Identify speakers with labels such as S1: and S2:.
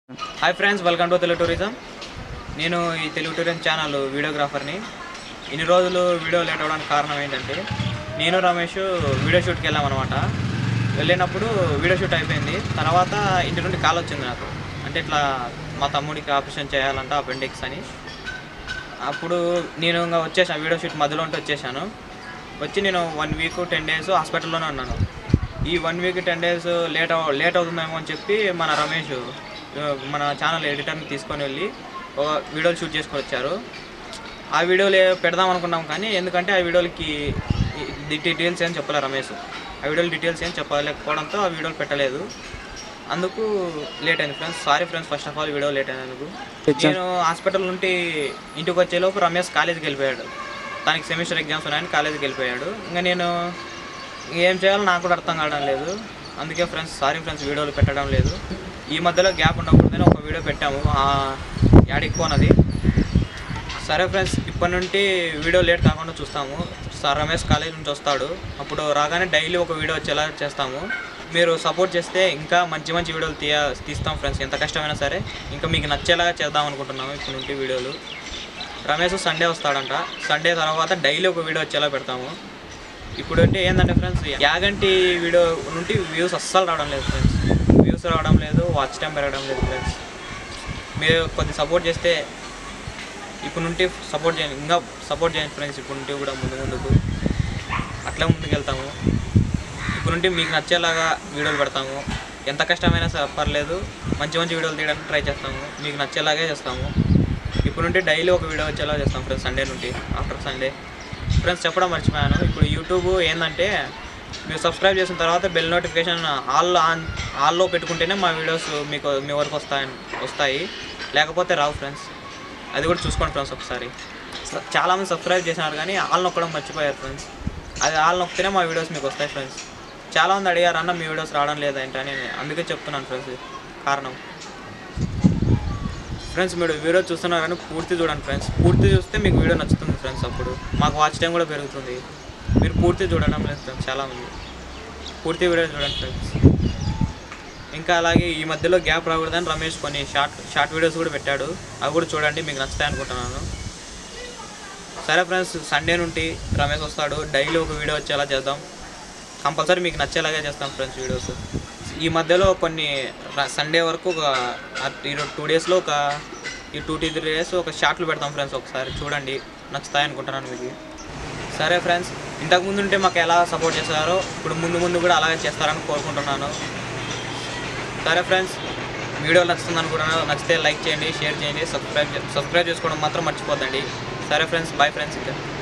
S1: hi friends welcome to Telugu tourism నేను ఈ Telugu tourism channel వీడియోగ్రాఫర్ని ఇన్ని రోజులు వీడియో లేట్ అవ్వడానికి కారణం ఏంటంటే నేను రమేష్ వీడియో షూట్కి వెళ్ళామన్నమాట వెళ్ళినప్పుడు వీడియో షూట్ అయిపోయింది తర్వాత ఇంటి నుండి కాల్ వచ్చింది నాకు అంటే ఇట్లా మా తమ్ముడికి ఆపరేషన్ చేయాలంట అపెండిక్స్ అని అప్పుడు నేను ఇంకా వచ్చేసాను వీడియో షూట్ మధ్యలో ఉంటే వచ్చేసాను వచ్చి నేను వన్ వీక్ టెన్ డేస్ హాస్పిటల్లోనే ఉన్నాను ఈ one week ten days late అవ లేట్ అవుతుందేమో అని చెప్పి మన రమేష్ ఆ, మన ఛానల్ ఎడిటర్ని తీసుకొని వెళ్ళి ఒక వీడియోలు షూట్ చేసుకొని వచ్చారు ఆ వీడియోలు ఏ- పెడదాం అనుకున్నాం కానీ ఎందుకంటే ఆ వీడియోలకి ఈ- ది డీటెయిల్స్ ఏం చెప్పలే రమేష్ ఆ వీడియోలు డీటెయిల్స్ ఏం చెప్పలేకపోవడంతో ఆ వీడియోలు పెట్టలేదు అందుకు లేట్ అయింది friends sorry friends first of all video late అయినందుకు నేను హాస్పిటల్ నుండి ఇంటికి వచ్చేలోపు రమేష్ కాలేజీకి వెళ్ళిపోయాడు తనకి సెమిస్టర్ ఎగ్జామ్స్ ఉన్నాయని కాలేజీకి వెళ్ళిపోయాడు ఇంకా నేను ఏం చేయాలో నాకు కూడా అర్థం కావడం లేదు అందుకే ఫ్రెండ్స్ సారీ ఫ్రెండ్స్ వీడియోలు పెట్టడం లేదు ఈ మధ్యలో గ్యాప్ ఉండకూడదని ఒక వీడియో పెట్టాము ఆ యాడికి పోనది సరే ఫ్రెండ్స్ ఇప్పటి నుండి వీడియో లేట్ కాకుండా చూస్తాము సార్ రమేష్ కాలేజ్ నుంచి వస్తాడు అప్పుడు రాగానే డైలీ ఒక వీడియో వచ్చేలా చేస్తాము మీరు సపోర్ట్ చేస్తే ఇంకా మంచి మంచి వీడియోలు తీయ తీస్తాం ఫ్రెండ్స్ ఎంత కష్టమైనా సరే ఇంకా మీకు నచ్చేలాగా చేద్దాం అనుకుంటున్నాము ఇప్పటి నుండి వీడియోలు రమేష్ సండే వస్తాడంట సండే తర్వాత డైలీ ఒక వీడియో వచ్చేలా పెడతాము ఇప్పుడు అంటే ఏంటంటే ఫ్రెండ్స్ యాగంటి వీడియో నుండి వ్యూస్ అస్సలు రావడం లేదు ఫ్రెండ్స్ వ్యూస్ రావడం లేదు వాచ్ టైం పెరగడం లేదు ఫ్రెండ్స్ మీరు కొద్ది సపోర్ట్ చేస్తే ఇప్పుడు నుండి సపోర్ట్ చేయండి ఇంకా సపోర్ట్ చేయండి ఫ్రెండ్స్ ఇప్పుడు నుండి కూడా ముందు ముందుకు అట్లా ముందుకు వెళ్తాము ఇప్పుడు నుండి మీకు నచ్చేలాగా వీడియోలు పెడతాము ఎంత కష్టమైనా సరే పర్లేదు మంచి మంచి వీడియోలు తీయడానికి ట్రై చేస్తాము మీకు నచ్చేలాగే చేస్తాము ఇప్పుడు నుండి డైలీ ఒక వీడియో వచ్చేలా చేస్తాం ఫ్రెండ్స్ సండే నుండి ఆఫ్టర్ సండే ఫ్రెండ్స్ చెప్పడం మర్చిపోయాను ఇప్పుడు యూట్యూబ్ ఏంటంటే మీరు సబ్స్క్రైబ్ చేసిన తర్వాత బెల్ నోటిఫికేషన్ ఆల్ ఆన్ ఆల్లో పెట్టుకుంటేనే మా వీడియోస్ మీకు మీ వరకు వస్తాయి వస్తాయి లేకపోతే రావు ఫ్రెండ్స్ అది కూడా చూసుకోండి ఫ్రెండ్స్ ఒకసారి స- చాలామంది సబ్స్క్రైబ్ చేసినారు కానీ ఆల్ నొక్కడం మర్చిపోయారు ఫ్రెండ్స్ అది ఆల్ నొక్కితేనే మా వీడియోస్ మీకు వస్తాయి ఫ్రెండ్స్ చాలామంది అడిగారు అన్న మీ వీడియోస్ రావడం లేదేంటి అని అందుకే చెప్తున్నాను ఫ్రెండ్స్ కారణం ఫ్రెండ్స్ మీరు వీడియో చూస్తున్నారు కానీ పూర్తి చూడండి ఫ్రెండ్స్ పూర్తి చూస్తే మీకు వీడియో నచ్చుతుంది ఫ్రెండ్స్ అప్పుడు మాకు వాచ్ టైం కూడా పెరుగుతుంది మీరు పూర్తి చూడడం లేదు ఫ్రెండ్స్ చాలామంది పూర్తి వీడియో చూడండి ఫ్రెండ్స్ ఇంకా అలాగే ఈ మధ్యలో గ్యాప్ రాకూడదని రమేష్ కొన్ని షార్ట్ షార్ట్ వీడియోస్ కూడా పెట్టాడు అవి కూడా చూడండి మీకు నచ్చుతాయి అనుకుంటున్నాను సరే ఫ్రెండ్స్ సండే నుండి రమేష్ వస్తాడు డైలీ ఒక వీడియో వచ్చేలా చేద్దాం కంపల్సరీ మీకు నచ్చేలాగే చేస్తాం ఫ్రెండ్స్ వీడియోస్ ఈ మధ్యలో కొన్ని సండే వరకు ఒక ఆ- ఈ టూ డేస్లో ఒక ఈ టూ టీ త్రీ డేస్ ఒక షార్ట్లు పెడతాం ఫ్రెండ్స్ ఒకసారి చూడండి నచ్చుతాయి అనుకుంటున్నాను మీకు సరే ఫ్రెండ్స్ ఇంతకు ముందు ఉంటే మాకు ఎలా సపోర్ట్ చేస్తారో ఇప్పుడు ముందు ముందు కూడా అలాగే చేస్తారని కోరుకుంటున్నాను సరే ఫ్రెండ్స్ వీడియో నచ్చుతుంది అనుకుంటున్నాను నచ్చితే లైక్ చేయండి షేర్ చేయండి సబ్స్క్రైబ్ చే- సబ్స్క్రైబ్ చేసుకోవడం మాత్రం మర్చిపోద్దండి సరే ఫ్రెండ్స్ బాయ్ ఫ్రెండ్స్ ఇంకా